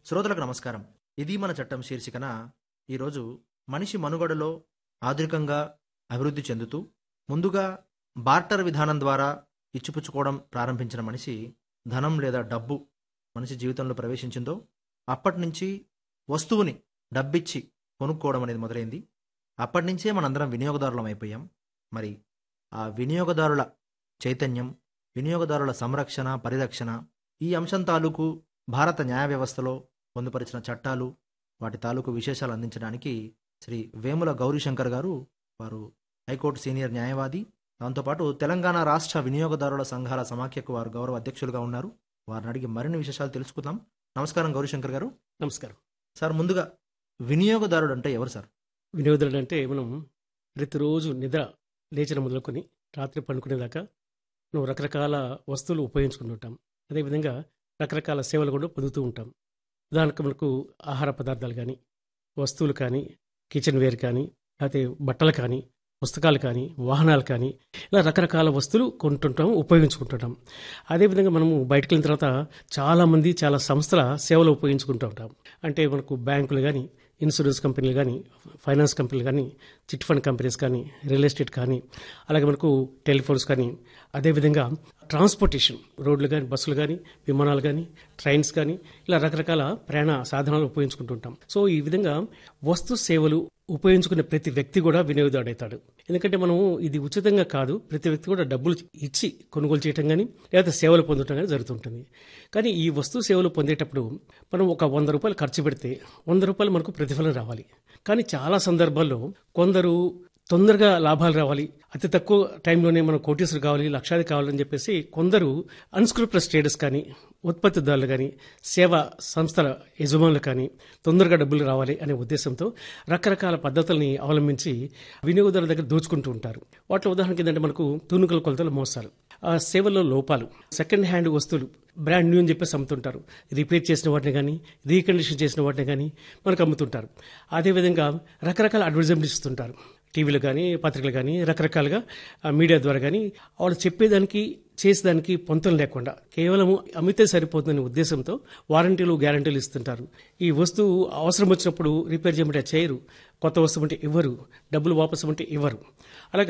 శ్రోతలకు నమస్కారం ఇది మన చట్టం శీర్షికన ఈరోజు మనిషి మనుగడలో ఆధునికంగా అభివృద్ధి చెందుతూ ముందుగా బార్టర్ విధానం ద్వారా ఇచ్చిపుచ్చుకోవడం ప్రారంభించిన మనిషి ధనం లేదా డబ్బు మనిషి జీవితంలో ప్రవేశించిందో అప్పటి నుంచి వస్తువుని డబ్బిచ్చి కొనుక్కోవడం అనేది మొదలైంది అప్పటి నుంచే మనందరం వినియోగదారులం అయిపోయాం మరి ఆ వినియోగదారుల చైతన్యం వినియోగదారుల సంరక్షణ పరిరక్షణ ఈ అంశం తాలూకు భారత న్యాయ వ్యవస్థలో పొందుపరిచిన చట్టాలు వాటి తాలూకు విశేషాలు అందించడానికి శ్రీ వేముల గౌరీశంకర్ గారు వారు హైకోర్టు సీనియర్ న్యాయవాది దాంతోపాటు తెలంగాణ రాష్ట్ర వినియోగదారుల సంఘాల సమాఖ్యకు వారు గౌరవ అధ్యక్షులుగా ఉన్నారు వారిని అడిగి మరిన్ని విశేషాలు తెలుసుకుందాం నమస్కారం గౌరీశంకర్ గారు నమస్కారం సార్ ముందుగా వినియోగదారుడు అంటే ఎవరు సార్ వినియోగదారుడు అంటే మనం ప్రతిరోజు నిద్ర లేచిన మొదలుకొని రాత్రి పండుకునేదాకా నువ్వు రకరకాల వస్తువులు ఉపయోగించుకుంటుంటాం అదేవిధంగా రకరకాల సేవలు కూడా పొందుతూ ఉంటాం ఉదాహరణకు మనకు ఆహార పదార్థాలు కానీ వస్తువులు కానీ కిచెన్ వేర్ కానీ లేకపోతే బట్టలు కానీ పుస్తకాలు కానీ వాహనాలు కానీ ఇలా రకరకాల వస్తువులు కొంటుంటాం ఉపయోగించుకుంటుంటాం అదేవిధంగా మనము బయటకు వెళ్ళిన తర్వాత చాలామంది చాలా సంస్థల సేవలు ఉపయోగించుకుంటూ ఉంటాం అంటే మనకు బ్యాంకులు కానీ ఇన్సూరెన్స్ కంపెనీలు కానీ ఫైనాన్స్ కంపెనీలు కానీ చిట్ ఫండ్ కంపెనీస్ కానీ రియల్ ఎస్టేట్ కానీ అలాగే మనకు టెలిఫోన్స్ కానీ అదేవిధంగా ట్రాన్స్పోర్టేషన్ రోడ్లు కానీ బస్సులు కానీ విమానాలు కానీ ట్రైన్స్ కానీ ఇలా రకరకాల ప్రయాణ సాధనాలు ఉపయోగించుకుంటుంటాం సో ఈ విధంగా వస్తు సేవలు ఉపయోగించుకునే ప్రతి వ్యక్తి కూడా వినియోగదారుడు అవుతాడు ఎందుకంటే మనం ఇది ఉచితంగా కాదు ప్రతి వ్యక్తి కూడా డబ్బులు ఇచ్చి కొనుగోలు చేయటం కానీ లేదా సేవలు పొందటం కానీ జరుగుతుంటుంది కానీ ఈ వస్తు సేవలు పొందేటప్పుడు మనం ఒక వంద రూపాయలు ఖర్చు పెడితే వంద రూపాయలు మనకు ప్రతిఫలం రావాలి కానీ చాలా సందర్భాల్లో కొందరు తొందరగా లాభాలు రావాలి అతి తక్కువ టైంలోనే మనం కోటీసులు కావాలి లక్షాది కావాలని చెప్పేసి కొందరు అన్స్క్రూప్లస్ ట్రేడర్స్ కానీ ఉత్పత్తిదారులు కానీ సేవా సంస్థల యజమానులు కానీ తొందరగా డబ్బులు రావాలి అనే ఉద్దేశంతో రకరకాల పద్ధతుల్ని అవలంబించి వినియోగదారుల దగ్గర దోచుకుంటూ ఉంటారు వాటిలో ఉదాహరణకి ఏంటంటే మనకు తూనుకల కొలతలు మోసాలు ఆ సేవల్లో లోపాలు సెకండ్ హ్యాండ్ వస్తువులు బ్రాండ్ న్యూ అని చెప్పేసి అమ్ముతుంటారు రిపేర్ చేసిన వాటిని కానీ రీకండిషన్ చేసిన వాటిని కానీ మనకు అమ్ముతుంటారు అదేవిధంగా రకరకాల అడ్వర్టైజ్మెంట్ ఇస్తుంటారు టీవీలు కానీ పత్రికలు కానీ రకరకాలుగా ఆ మీడియా ద్వారా కానీ వాళ్ళు చెప్పేదానికి చేసేదానికి పొంతం లేకుండా కేవలం అమ్మితే సరిపోతుందనే ఉద్దేశంతో వారంటీలు గ్యారంటీలు ఇస్తుంటారు ఈ వస్తువు అవసరం వచ్చినప్పుడు రిపేర్ చేయమంటే చేయరు కొత్త వస్తువు అంటే ఇవ్వరు డబ్బులు వాపసు అంటే ఇవ్వరు అలాగే